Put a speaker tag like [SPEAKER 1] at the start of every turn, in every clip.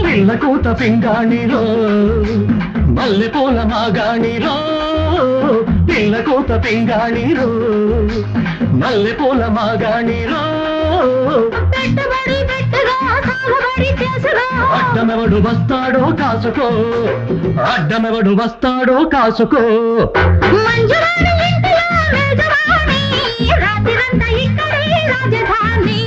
[SPEAKER 1] పిల్ల కూత పింగాణిలో మల్లె పూల మాగాణిలో పిల్ల కూత పింగాణిలో మల్లె పూల మాగాణిలో
[SPEAKER 2] పెట్టుబడి పెట్టుగా సాగుబడి చేసుగా
[SPEAKER 1] అడ్డమెవడు వస్తాడో కాసుకో అడ్డమెవడు వస్తాడో కాసుకో
[SPEAKER 2] మంజువాణి ఇంటిలో మేజవాణి రాత్రిరంతా ఇక్కడే రాజధాని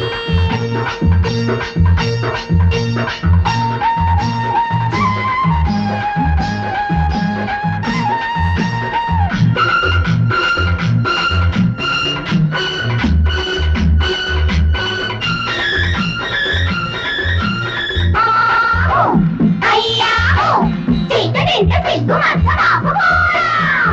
[SPEAKER 2] అయ్యా చీకటింట సిగ్గు మచ్చ రాకపోరా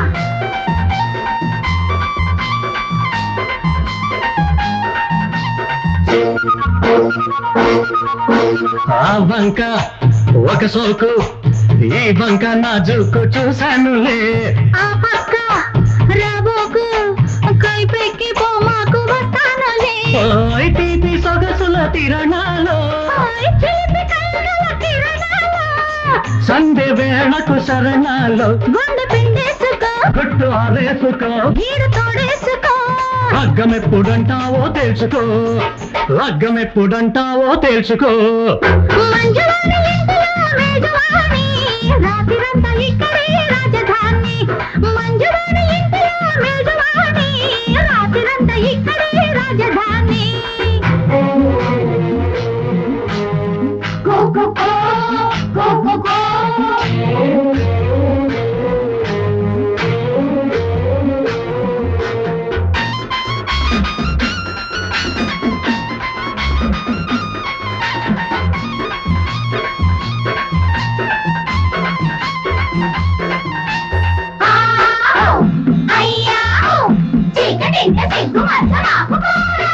[SPEAKER 1] ఆ వంక ఒక సోకు ఈ వంక నా జుక్కు చూశానులే
[SPEAKER 2] ఆ పక్క రాబోకు కైపెక్కి పోమాకు వస్తానులే
[SPEAKER 1] ఓయ్ తీపి సొగసుల తిరణాలో
[SPEAKER 2] ఓయ్ చిలిపి కళ్ళల కిరణాలు
[SPEAKER 1] సంధ్య వేళకు శరణాలో
[SPEAKER 2] గుండె పిండేసుకో
[SPEAKER 1] గుట్టు ఆరేసుకో
[SPEAKER 2] గీడు తోడేసుకో
[SPEAKER 1] లగ్గం ఎప్పుడంటావో తెలుసుకో లగ్గం ఎప్పుడంటావో తెలుసుకో
[SPEAKER 2] మంజువాణి ఇంటిలో మేజవాణి రాత్రిరంతా ఇక్కడే రాజధాని మంజువాణి ఇంటిలో మేజవాణి రాత్రిరంతా ఇక్కడే రాజధాని కో కో కో కో కో కో అయ్యా చీకటింట సిగ్గు మచ్చ రాకపోరా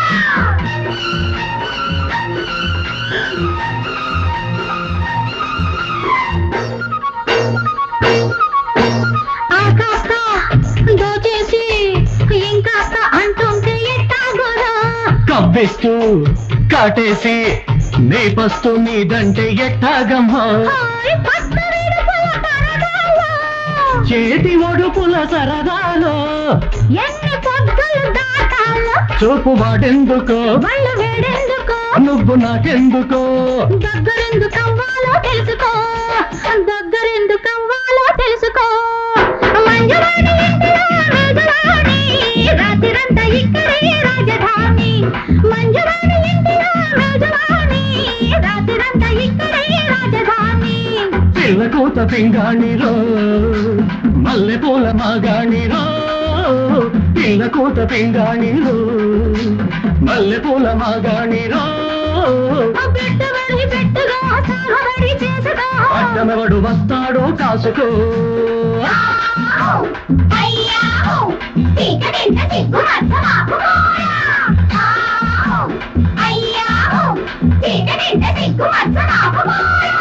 [SPEAKER 2] ఆ కాస్త దోచేసి ఇంకాస్త అంటుంటే ఎట్టాగోరా
[SPEAKER 1] కవ్విస్తూ కాటేసి నీ పస్తు నీదంటే ఎట్టాగమ్మా
[SPEAKER 2] హాయ్ పట్ట విడుపుల తరగాలో
[SPEAKER 1] చేతి ఒడుపుల సరదాలో
[SPEAKER 2] ఎన్ని పొద్దులు దాటాలో
[SPEAKER 1] చూపు వాడెందుకో
[SPEAKER 2] వల్ల వేడెందుకో
[SPEAKER 1] నువ్వు నాకెందుకో
[SPEAKER 2] దగ్గరెందుకు అవ్వాలో తెలుసుకో దగ్గరెందుకు అవ్వాలో తెలుసుకో మంజువాణి ఇంటిలో మేజవాణి రాత్రిరంతా ఇక్కడే రాజధాని మంజువాణి ఇంటిలో మేజవాణి రాత్రిరంతా ఇక్కడే రాజధాని
[SPEAKER 1] పిల్ల కూత పింగాణిలో మల్లె పూల మాగాణిలో పిల్ల కూత పింగాణిలో మల్లె పూల మాగాణిలో
[SPEAKER 2] పెట్టుబడి పెట్టుగా సాగుబడి చేసుగా
[SPEAKER 1] అడ్డమెవడు వస్తాడో కాసుకో
[SPEAKER 2] అయ్యా చీకటింట సిగ్గు మచ్చ రాకపోరా అయ్యా చీకటింట సిగ్గు మచ్చ రాకపోరా